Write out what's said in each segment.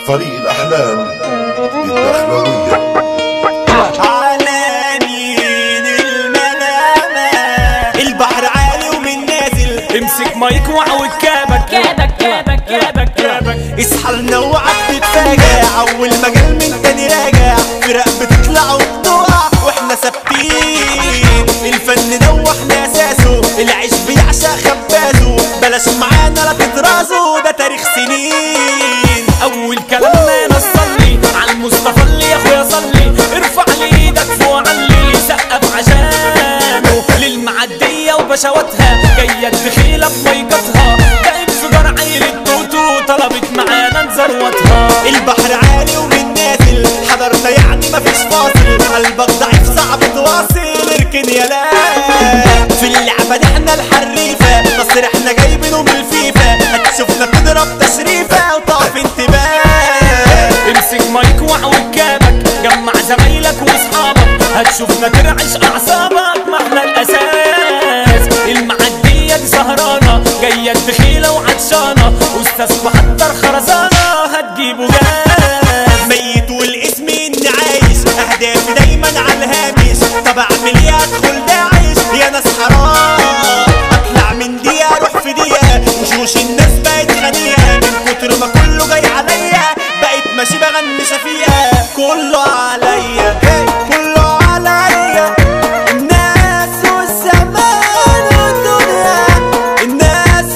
فريق الأحلام الدخلوية على مين الملامة البحر عالي ومن نازل امسك مايك وعود كابك كابك كابك كابك كابك اصحى لنا وعد تتفاجع اول مجال من تاني راجع فرق بتطلع وبتقع واحنا ثابتين الفن ده واحنا اساسه العيش بيعشق خبازه بلاش معانا لا تترازوا ده تاريخ سنين اول كلامنا نصلي على المصطفى اللي يا اخويا صلي ارفع لي ايدك فوق علي سقف عشانه للمعديه وبشواتها جايه تخيله بميقتها ده انفجار عيل التوتو طلبت معانا نزروتها البحر عالي ومن نازل حضرت يعني مفيش فاصل قلبك ضعيف صعب تواصل اركن يا لا في اللعبة دي احنا الحريفة نصر احنا جايبينه من الفيفا هتشوفنا بنضرب تشريفة وطاف انتباه امسك مايك وعود كابك جمع زمايلك واصحابك هتشوفنا ترعش اعصابك ما احنا الاساس المعديه دي سهرانه جايه الدخيله وعطشانه استاذ محضر خرزانه هتجيبوا جاز ميت والاسم اني عايش اهدافي دايما على الهامش طب اعمل ايه ادخل داعش يا ناس حرام اطلع من دي اروح في دي وشوش الناس بقت غنية من كتر ما كله جاي عليا بقيت ماشي بغني شفيقة كله عليا كله عليا الناس والزمان والدنيا الناس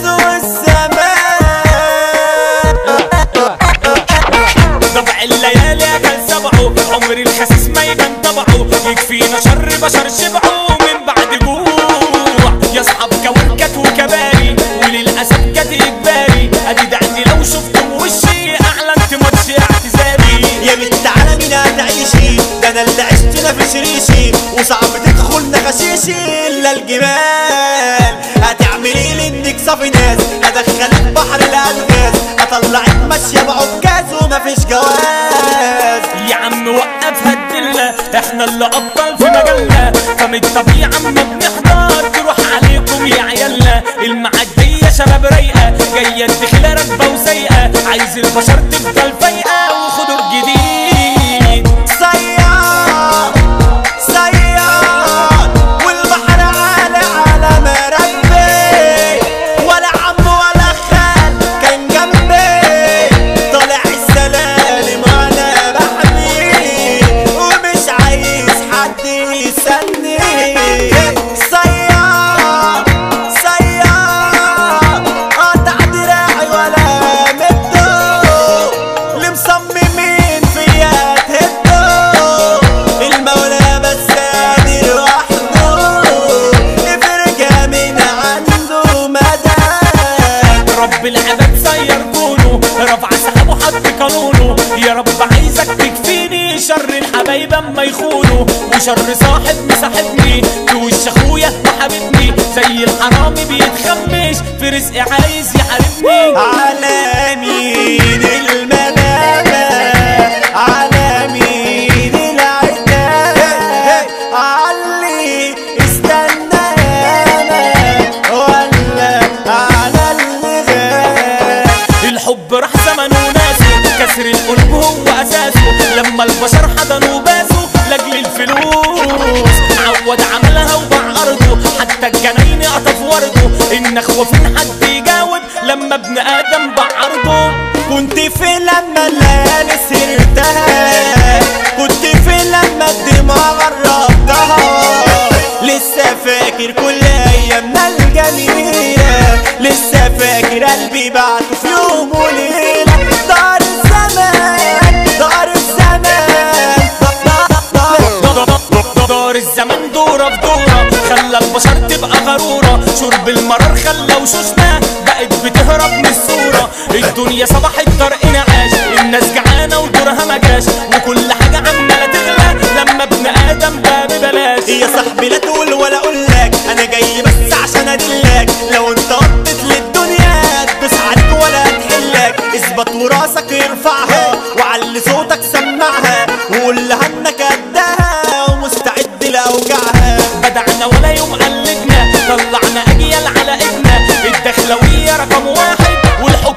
والزمان ضبع الليالي اكل سبعه عمر الخسيس ما يبان طبعه يكفينا شر بشر شبعه من بعد جوع يصحب كونكت وكباري وللاسف جت اجباري ادي دعني لو شفتم وشي اعلنت ماتش اعتزالي يا بنت على مين هتعيشي ده انا اللي عشت في ريشي وصعب تدخل نغشيشي الا الجمال هتعملي لي انك صافي ناس هدخلك بحر الالغاز اطلعك ماشيه بعكاز ومفيش جواز يا عم وقفها الدلة احنا اللي ابطال في مجالنا فمن الطبيعة اما بنحضر تروح عليكم يا عيالنا المعدية شباب رايقة جاية الدخلة راكبة وسايقة عايز البشر تفضل فايقة وخضر جديد صياد صياد والبحر عالي على مراكبي ولا عم ولا خال كان جنبي طالع السلالم وانا بحمي ومش عايز حد يسني صياد صياد قطع دراعي ولا مدو اللي مصممين فيا تهدو المولى بس قادر وحده يفرجها من عنده مدى رب العباد سير كونه رفع سحابه حط قانونه يا رب عايزك تكفيني شر الحبايب اما يخونوا وشر صاحب مصاحبني في وش اخويا وحبيبني زي الحرامي بيتخمش في رزقي عايز يحاربني على مين الملامة على مين العتاب علي استنى انا ولا على اللي غاب الحب راح زمنه وناسه كسر القلوب هو اساسه لما البشر حضنوا باسوا لاجل الفلوس عود عملها وباع ارضه حتى الجناين قطف ورده النخوه فين حد يجاوب لما ابن ادم باع ارضه كنت في لما الليالي سرتها كنت في لما الدماء غربتها لسه فاكر كل ايامنا الجميلة لسه فاكر قلبي بعته في يوم وليلة دار الزمان دار الزمان دار الزمن دورة في دورة خلى البشر تبقى غرورة شرب المرار خلى وشوشنا بقت بتهرب من الصورة الدنيا صبحت طرق نعاش الناس جعانة ودورها ما جاش وكل حاجة عمالة تغلى لما ابن آدم بقى ببلاش يا صاحبي لا تقول ولا اقول لك انا جاي بس عشان ادلك لو انت وطت للدنيا تدوس عليك ولا تحلك اثبت وراسك ارفعها وعلي صوتك سمعها وقول لها انك قدها ومستعد لاوجعها بدعنا ولا يوم قلدنا طلعنا اجيال على ايدنا الدخلوية رقم واحد والحكم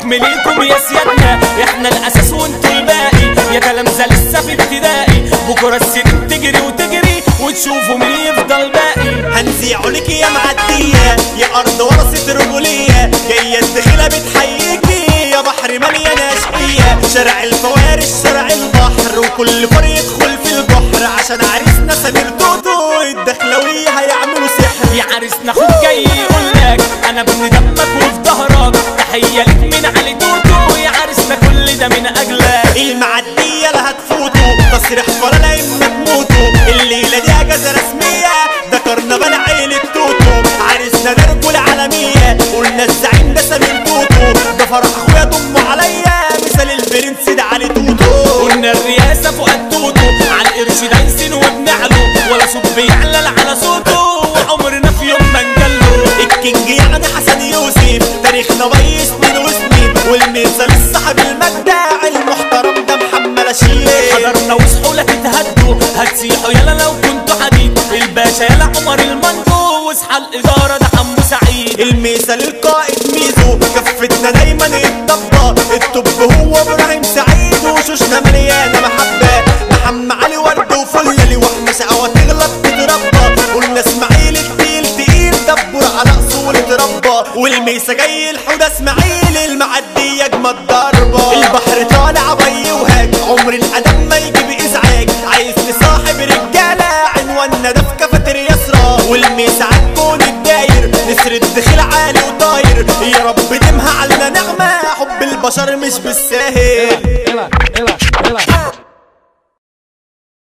الحكم ليكم يا سيادنا احنا الاساس وانتوا الباقي يا تلامذة لسه في ابتدائي بكره السنين تجري وتجري وتشوفوا مين يفضل باقي هنزيع لك يا معدية يا أرض ورثة رجولية جاية الدخيلة بتحييكي يا بحر مليانة أشقية شارع الفوارس شارع البحر وكل فار يدخل في البحر عشان عريسنا سمير توتو الدخلوية هيعملوا سحر يا عريسنا خد جاي يقولك انا ابن دمك وفي ظهرك تحية لك من علي توتو يا عريسنا كل ده من اجلك المعدية لا هتفوتوا تصريح فرا لا اما تموتوا الليلة دي اجازة رسمية ده كرنفال عيلة توتو عريسنا ده رجولة عالمية قلنا الزعيم ده سمير توتو ده فرح اخويا ضمه عليا مثال البرنس ده علي توتو قلنا الرئاسة فوق التوتو على القرش دايسين وبنعلو ولا صوت بيعلل على صوته وعمرنا في يوم ما نجله الكينج يعني حسن يوسف تاريخنا بي سنين وسنين والمثال الصاحب المجدع المحترم ده محمد رشيد حضرنا وصحوا لا تتهدوا هتسيحوا يلا لو كنتوا حديد الباشا يلا عمر المنجو واصحى الإدارة ده حمو سعيد المثال القائد ميزو كفتنا دايما الضبة الطب هو ابراهيم سعيد وشوشنا مليانة محبة محمد علي ورد وفل لوحمة شقوة تغلط تتربى قلنا اسماعيل التقيل تقيل دبر على اصول تربى والميسا جاي الحوده اسماعيل المعدية اجمد ضربة البحر طالع بي وهاج عمر الادم ما يجيب ازعاج عايز لصاحب رجالة عنواننا ده في كافيتيريا يسرى والميسا عالكون الداير نسر الدخيل عالي وطاير يا رب دمها على نعمة حب البشر مش بالساهل